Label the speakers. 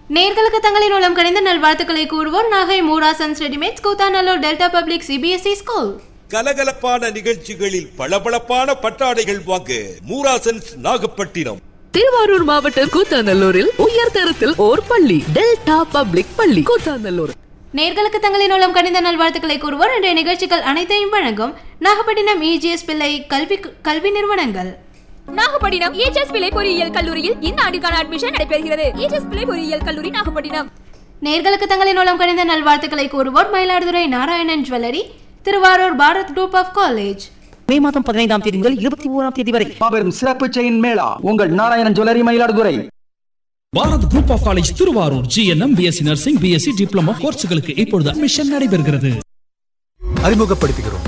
Speaker 1: நேர்களுக்கு தங்களின் மூலம் கணித நல்வாழ்த்துக்களை கூறுவோர் Nagai Moorasons readymades Koothanallur delta public CBSE school
Speaker 2: கலகலப்பான நிகழ்ச்சிகளில் பளபளப்பான பட்டாடைகள் வாங்க மூராசன்ஸ் நாகப்பட்டினம்
Speaker 3: திருவாரூர் மாவட்டம் கூத்தாநல்லூரில் உயர் தரத்தில் ஓர் பள்ளி டெல்டா பப்ளிக் பள்ளி கூத்தாநல்லூர்
Speaker 1: நேர்களுக்கு தங்களின் மூலம் கணித நல்வாழ்த்துக்களை கூறுவோர் இன்றைய நிகழ்ச்சிகள் அனைத்தையும் வழங்கும் நாகப்பட்டினம் இஜிஎஸ் பிள்ளை கல்வி கல்வி நிறுவனங்கள்
Speaker 4: நாகப்பட்டினம் ஏஜஸ் பிள்ளை பொறியியல் கல்லூரியில் இந்த ஆண்டுக்கான அட்மிஷன் நடைபெறுகிறது ஏஜஸ் பிள்ளை பொறியியல் கல்லூரி நாகப்பட்டினம்
Speaker 1: நேர்களுக்கு தங்களின் மூலம் கணித நல்வாழ்த்துக்களை கூறுவோர் Mayiladuthurai Narayanan jewellery Thiruvarur Bharat group of college
Speaker 5: மே மாதம் பதினைந்தாம் தேதி முதல் இருபத்தி ஓராம் தேதி வரை
Speaker 6: மாபெரும் சிறப்பு செயின் மேளா உங்கள் Narayanan jewellery Mayiladuthurai
Speaker 7: Bharat group of college Thiruvarur GNM BSc nursing BSc diploma கோர்ஸ்களுக்கு இப்பொழுது அட்மிஷன் நடைபெறுகிறது
Speaker 8: அறிமுகப்படுத்துகிறோம்